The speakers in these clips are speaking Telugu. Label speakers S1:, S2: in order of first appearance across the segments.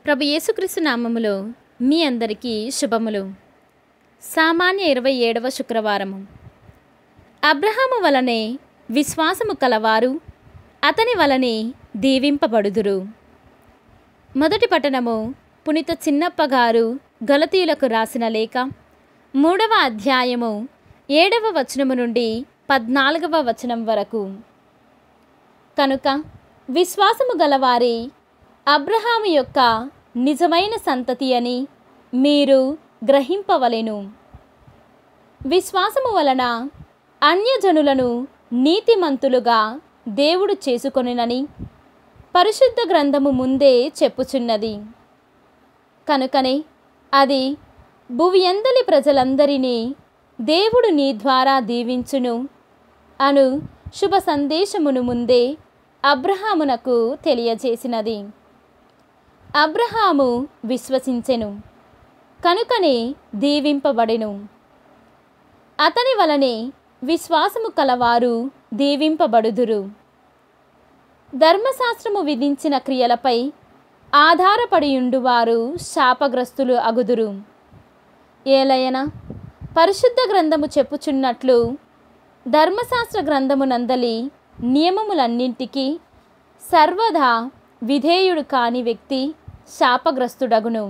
S1: ప్రభు యేసుక్రీస్తు నామములో మీ అందరికీ శుభములు సామాన్య ఇరవై ఏడవ శుక్రవారము అబ్రహాము వలనే విశ్వాసము కలవారు అతని వలనే దీవింపబడుదురు మొదటి పట్టణము పునిత చిన్నప్ప గారు గలతీయులకు రాసిన లేఖ మూడవ అధ్యాయము ఏడవ వచనము నుండి పద్నాలుగవ వచనం వరకు కనుక విశ్వాసము గలవారి అబ్రహాము యొక్క నిజమైన సంతతి అని మీరు గ్రహింపవలెను విశ్వాసము వలన అన్యజనులను నీతిమంతులుగా దేవుడు చేసుకొనినని పరిశుద్ధ గ్రంథము ముందే చెప్పుచున్నది కనుకనే అది భువియందలి ప్రజలందరినీ దేవుడు నీ ద్వారా దీవించును అను శుభ సందేశమును ముందే అబ్రహామునకు తెలియజేసినది అబ్రహాము విశ్వసించెను కనుకనే దీవింపబడెను అతని వలనే విశ్వాసము కలవారు దీవింపబడుదురు ధర్మశాస్త్రము విధించిన క్రియలపై ఆధారపడియుండువారు శాపగ్రస్తులు అగుదురు ఏలయన పరిశుద్ధ గ్రంథము చెప్పుచున్నట్లు ధర్మశాస్త్ర గ్రంథమునందలి నియమములన్నింటికీ సర్వదా విధేయుడు కాని వ్యక్తి శాపగ్రస్తుడగును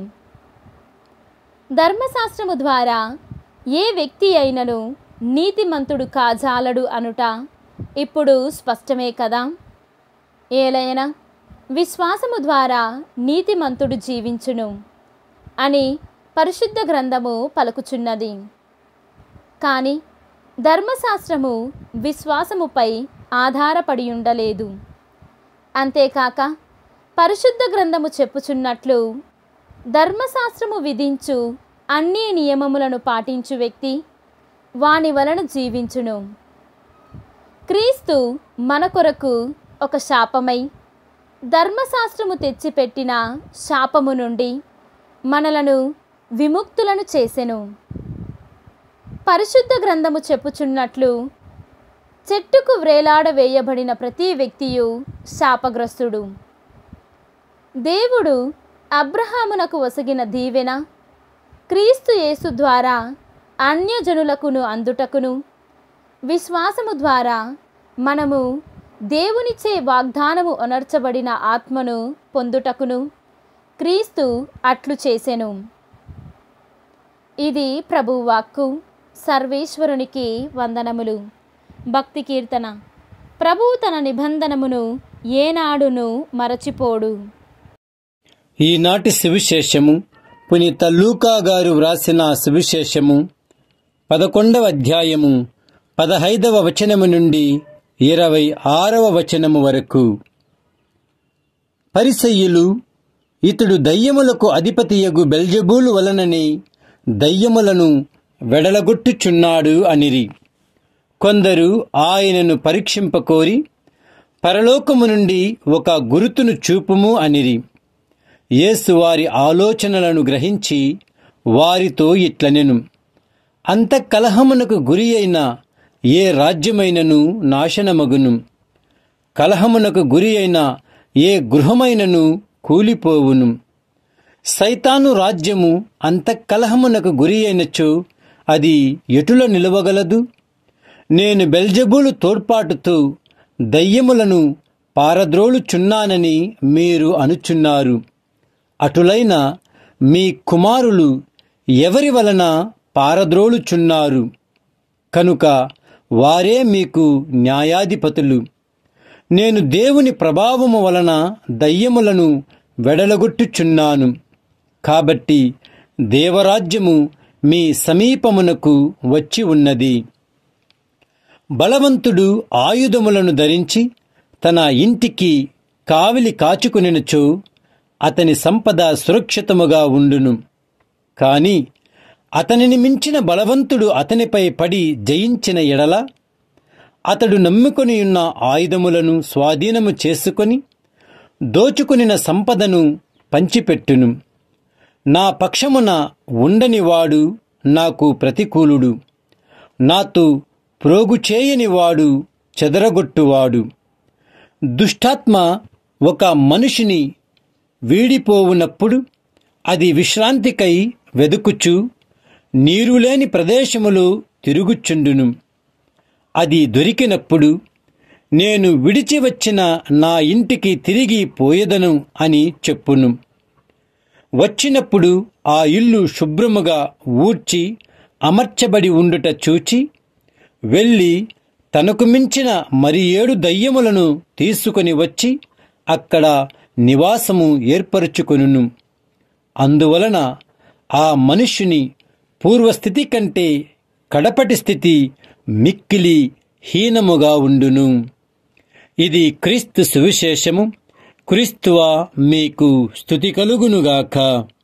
S1: ధర్మశాస్త్రము ద్వారా ఏ వ్యక్తి అయినను నీతిమంతుడు కాజాలడు అనుట ఇప్పుడు స్పష్టమే కదా ఏలైన విశ్వాసము ద్వారా నీతిమంతుడు జీవించును అని పరిశుద్ధ గ్రంథము పలుకుచున్నది కానీ ధర్మశాస్త్రము విశ్వాసముపై ఆధారపడి ఉండలేదు అంతేకాక పరిశుద్ధ గ్రంథము చెప్పుచున్నట్లు ధర్మశాస్త్రము విధించు అన్ని నియమములను పాటించు వ్యక్తి వాని వలన జీవించును క్రీస్తు మన కొరకు ఒక శాపమై ధర్మశాస్త్రము తెచ్చిపెట్టిన శాపము నుండి మనలను విముక్తులను చేసెను పరిశుద్ధ గ్రంథము చెప్పుచున్నట్లు చెట్టుకు వ్రేలాడ వేయబడిన ప్రతి వ్యక్తియు శాపగ్రస్తుడు దేవుడు అబ్రహామునకు ఒసగిన దీవెన క్రీస్తు యేసు ద్వారా అన్యజనులకును అందుటకును విశ్వాసము ద్వారా మనము దేవునిచే వాగ్దానము ఒనర్చబడిన ఆత్మను పొందుటకును క్రీస్తు అట్లు చేసెను ఇది ప్రభువాక్కు సర్వేశ్వరునికి వందనములు భక్తి కీర్తన ప్రభువు తన నిబంధనమును ఏనాడును మరచిపోడు
S2: ఈనాటి సువిశేషము పునీత లూకా గారు వ్రాసిన సువిశేషము పదకొండవ అధ్యాయము పదహైదవ వచనము నుండి ఇరవై ఆరవ వచనము వరకు పరిసయ్యులు ఇతడు దయ్యములకు అధిపతియగు బెల్జబూలు వలననే దయ్యములను వెడలగొట్టుచున్నాడు అనిరి కొందరు ఆయనను పరీక్షింపకోరి పరలోకము నుండి ఒక గురుతును చూపుము అనిరి యేసు వారి ఆలోచనలను గ్రహించి వారితో ఇట్లనెను అంతఃకలహమునకు గురి అయిన ఏ రాజ్యమైనను నాశనమగును కలహమునకు గురి అయిన ఏ గృహమైనను కూలిపోవును సైతాను రాజ్యము అంతఃకలహమునకు గురి అయినచో అది ఎటుల నిలవగలదు నేను బెల్జబూలు తోడ్పాటుతో దయ్యములను పారద్రోలుచున్నానని మీరు అనుచున్నారు అటులైన మీ కుమారులు ఎవరి వలన పారద్రోలుచున్నారు కనుక వారే మీకు న్యాయాధిపతులు నేను దేవుని ప్రభావము వలన దయ్యములను వెడలగొట్టుచున్నాను కాబట్టి దేవరాజ్యము మీ సమీపమునకు వచ్చి ఉన్నది బలవంతుడు ఆయుధములను ధరించి తన ఇంటికి కావిలి కాచుకునినచో అతని సంపద సురక్షితముగా ఉండును కాని అతనిని మించిన బలవంతుడు అతనిపై పడి జయించిన ఎడల అతడు నమ్ముకొని ఉన్న ఆయుధములను స్వాధీనము చేసుకొని దోచుకునిన సంపదను పంచిపెట్టును నా పక్షమున ఉండనివాడు నాకు ప్రతికూలుడు నాతో ప్రోగు చేయనివాడు చెదరగొట్టువాడు దుష్టాత్మ ఒక మనిషిని వీడిపోవునప్పుడు అది విశ్రాంతికై వెదుకుచు నీరులేని ప్రదేశములు తిరుగుచుండును అది దొరికినప్పుడు నేను విడిచి వచ్చిన నా ఇంటికి తిరిగి పోయేదను అని చెప్పును వచ్చినప్పుడు ఆ ఇల్లు శుభ్రముగా ఊడ్చి అమర్చబడి ఉండుట చూచి వెళ్ళి తనకు మించిన మరి ఏడు దయ్యములను తీసుకొని వచ్చి అక్కడ నివాసము ఏర్పరచుకొనును అందువలన ఆ మనుష్యుని పూర్వస్థితి కంటే కడపటి స్థితి మిక్కిలి హీనముగా ఉండును ఇది క్రీస్తు సువిశేషము క్రీస్తువా మీకు స్థుతి కలుగునుగాక